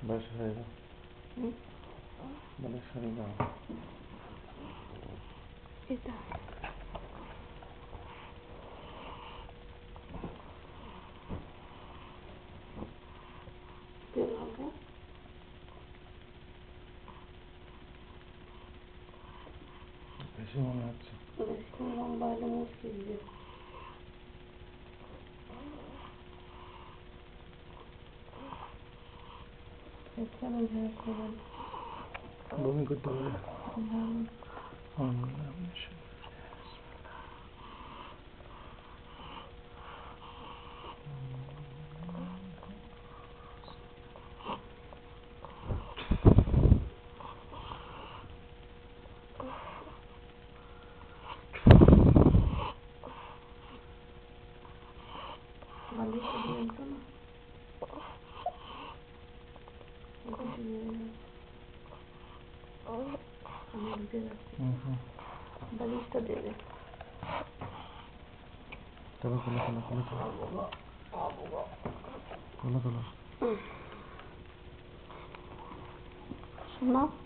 بلاش هيدا مم. بلاش هيدا ايه ده بيلعبوا ايش هو نفسه بس كلهم بعلموش كده يتكلم زي كده بومي كنت بقول نعم. أعوذ بالله من الشيطان معلش دي انت انا ممكن تجيبها. انا كبيرة مهم. بلاش تدري خلاص خلاص خلاص خلاص خلاص خلاص شنو